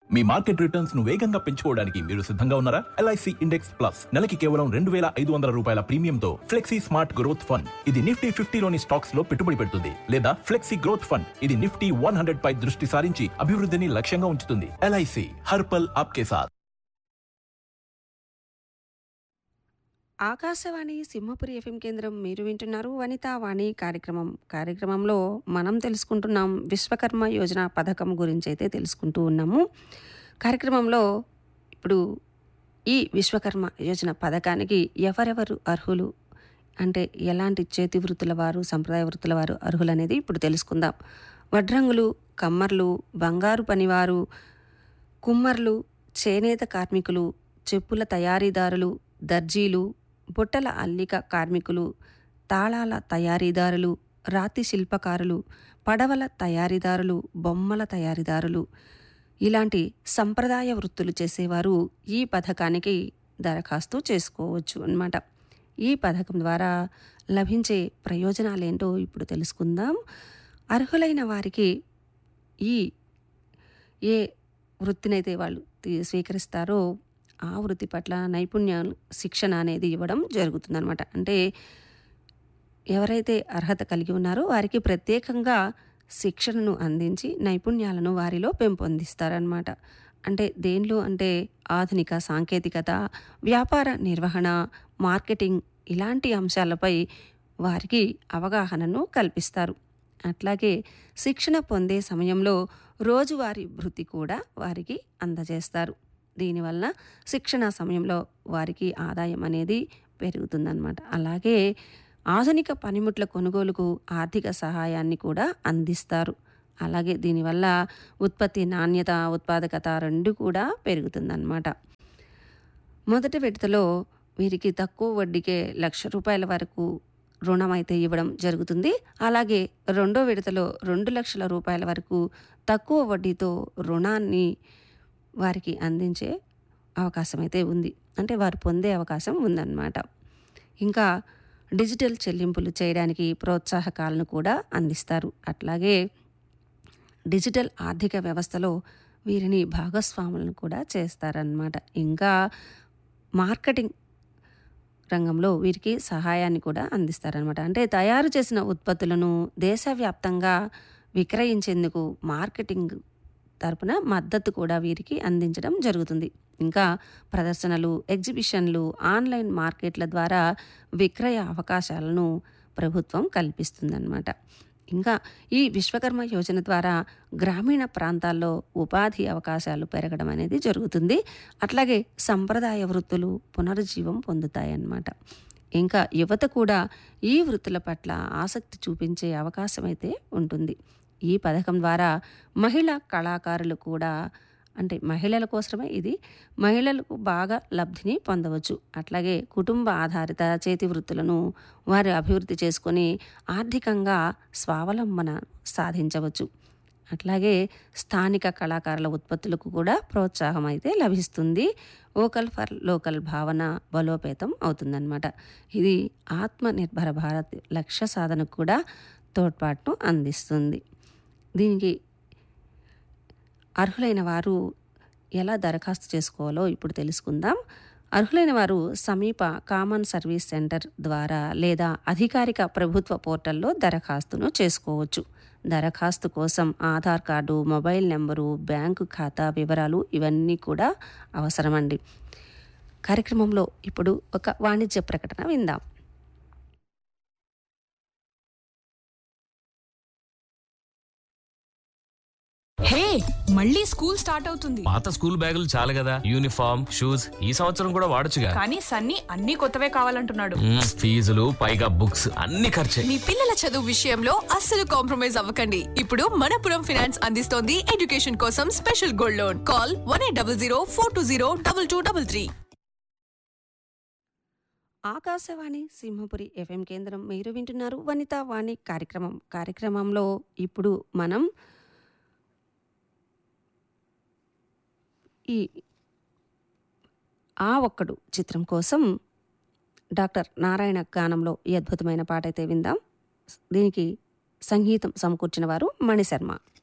మీ market returns ను వేగంగా పెంచుకోవడానికి మీరు సిద్ధంగా ఉన్నారా ఎల్ఐసి ఇండెక్స్ ప్లస్ నెలకి కేవలం రెండు వేల ఐదు వందల రూపాయల ప్రీమియంతో ఫ్లెక్సీ స్మార్ట్ గ్రోత్ ఫండ్ ఇది నిఫ్టీ ఫిఫ్టీలోని స్టాక్స్ లో పెట్టుబడి పెడుతుంది లేదా ఫ్లెక్సీ గ్రోత్ ఫండ్ ఇది నిఫ్టీ వన్ హండ్రెడ్ పై దృష్టి సారించి అభివృద్ధిని లక్ష్యంగా ఉంచుతుంది ఎల్ఐసి హర్పల్ ఆప్కే సాథ్ ఆకాశవాణి సింహపురి ఎఫ్ఎం కేంద్రం మీరు వింటున్నారు వనితా వాణి కార్యక్రమం కార్యక్రమంలో మనం తెలుసుకుంటున్నాం విశ్వకర్మ యోజన పథకం గురించి అయితే తెలుసుకుంటూ ఉన్నాము కార్యక్రమంలో ఇప్పుడు ఈ విశ్వకర్మ యోజన పథకానికి ఎవరెవరు అర్హులు అంటే ఎలాంటి చేతి వృత్తుల వారు సంప్రదాయ వృత్తుల వారు అర్హులు అనేది ఇప్పుడు తెలుసుకుందాం వడ్రంగులు కమ్మర్లు బంగారు పనివారు కుమ్మర్లు చేనేత కార్మికులు చెప్పుల తయారీదారులు దర్జీలు బుట్టల అల్లిక కార్మికులు తాళాల తయారీదారులు రాతి శిల్పకారులు పడవల తయారీదారులు బొమ్మల తయారీదారులు ఇలాంటి సంప్రదాయ వృత్తులు చేసేవారు ఈ పథకానికి దరఖాస్తు చేసుకోవచ్చు అన్నమాట ఈ పథకం ద్వారా లభించే ప్రయోజనాలేంటో ఇప్పుడు తెలుసుకుందాం అర్హులైన వారికి ఈ ఏ వృత్తినైతే వాళ్ళు తీ- స్వీకరిస్తారో ఆ వృత్తి పట్ల నైపుణ్యాలు శిక్షణ అనేది ఇవ్వడం జరుగుతుందన్నమాట అంటే ఎవరైతే అర్హత కలిగి ఉన్నారో వారికి ప్రత్యేకంగా శిక్షణను అందించి నైపుణ్యాలను వారిలో పెంపొందిస్తారనమాట అంటే దేనిలో అంటే ఆధునిక సాంకేతికత వ్యాపార నిర్వహణ మార్కెటింగ్ ఇలాంటి అంశాలపై వారికి అవగాహనను కల్పిస్తారు అట్లాగే శిక్షణ పొందే సమయంలో రోజువారీ వృత్తి కూడా వారికి అందజేస్తారు దీనివల్ల శిక్షణ సమయంలో వారికి ఆదాయం అనేది పెరుగుతుందన్నమాట అలాగే ఆధునిక పనిముట్ల కొనుగోలుకు ఆర్థిక సహాయాన్ని కూడా అందిస్తారు అలాగే దీనివల్ల ఉత్పత్తి నాణ్యత ఉత్పాదకత రెండు కూడా పెరుగుతుందన్నమాట మొదటి విడతలో వీరికి తక్కువ వడ్డీకే లక్ష రూపాయల వరకు రుణం అయితే ఇవ్వడం జరుగుతుంది అలాగే రెండో విడతలో రెండు లక్షల రూపాయల వరకు తక్కువ వడ్డీతో రుణాన్ని వారికి అందించే అవకాశం అయితే ఉంది అంటే వారు పొందే అవకాశం ఉందన్నమాట ఇంకా డిజిటల్ చెల్లింపులు చేయడానికి ప్రోత్సాహకాలను కూడా అందిస్తారు అట్లాగే డిజిటల్ ఆర్థిక వ్యవస్థలో వీరిని భాగస్వాములను కూడా చేస్తారన్నమాట ఇంకా మార్కెటింగ్ రంగంలో వీరికి సహాయాన్ని కూడా అందిస్తారనమాట అంటే తయారు చేసిన ఉత్పత్తులను దేశవ్యాప్తంగా విక్రయించేందుకు మార్కెటింగ్ తరపున మద్దతు కూడా వీరికి అందించడం జరుగుతుంది ఇంకా ప్రదర్శనలు ఎగ్జిబిషన్లు ఆన్లైన్ మార్కెట్ల ద్వారా విక్రయ అవకాశాలను ప్రభుత్వం కల్పిస్తుందన్నమాట ఇంకా ఈ విశ్వకర్మ యోజన ద్వారా గ్రామీణ ప్రాంతాల్లో ఉపాధి అవకాశాలు పెరగడం అనేది జరుగుతుంది అట్లాగే సంప్రదాయ వృత్తులు పునరుజ్జీవం పొందుతాయన్నమాట ఇంకా యువత కూడా ఈ వృత్తుల పట్ల ఆసక్తి చూపించే అవకాశం అయితే ఉంటుంది ఈ పథకం ద్వారా మహిళా కళాకారులు కూడా అంటే మహిళల కోసమే ఇది మహిళలకు బాగా లబ్ధిని పొందవచ్చు అట్లాగే కుటుంబ ఆధారిత చేతి వృత్తులను వారు అభివృద్ధి చేసుకొని ఆర్థికంగా స్వావలంబన సాధించవచ్చు అట్లాగే స్థానిక కళాకారుల ఉత్పత్తులకు కూడా ప్రోత్సాహం అయితే లభిస్తుంది ఓకల్ ఫర్ లోకల్ భావన బలోపేతం అవుతుందన్నమాట ఇది ఆత్మనిర్భర భారత్ లక్ష్య సాధనకు కూడా తోడ్పాటును అందిస్తుంది దీనికి అర్హులైన వారు ఎలా దరఖాస్తు చేసుకోవాలో ఇప్పుడు తెలుసుకుందాం అర్హులైన వారు సమీప కామన్ సర్వీస్ సెంటర్ ద్వారా లేదా అధికారిక ప్రభుత్వ పోర్టల్లో దరఖాస్తును చేసుకోవచ్చు దరఖాస్తు కోసం Aadhaar card mobile number bank ఖాతా వివరాలు ఇవన్నీ కూడా అవసరమండి కార్యక్రమంలో ఇప్పుడు ఒక వాణిజ్య ప్రకటన విందాం హే మళ్ళీ స్కూల్ స్టార్ట్ అవుతుంది పాత స్కూల్ బ్యాగులు చాలు కదా యూనిఫామ్ షూస్ ఈ సంవత్సరం కూడా వాడొచ్చుగా కానీ సన్నీ అన్ని కొత్తవే కావాలంటున్నాడు మ్మ్, ఫీజులు పైగా బుక్స్ అన్ని ఖర్చే మీ పిల్లల చదువు విషయంలో అస్సలు కాంప్రమైజ్ అవ్వకండి ఇప్పుడు మనపురం ఫైనాన్స్ అందిస్తోంది ఎడ్యుకేషన్ కోసం special gold loan call one eight double zero four two zero double two double three Akashvani Simhapuri FM కేంద్రం మీరు వింటున్నారు వనితా వాణి కార్యక్రమం కార్యక్రమంలో ఇప్పుడు మనం ఈ ఆ ఒక్కడు చిత్రం కోసం డాక్టర్ నారాయణ గానంలో ఈ అద్భుతమైన పాట అయితే విందాం దీనికి సంగీతం సమకూర్చిన వారు మణిశర్మ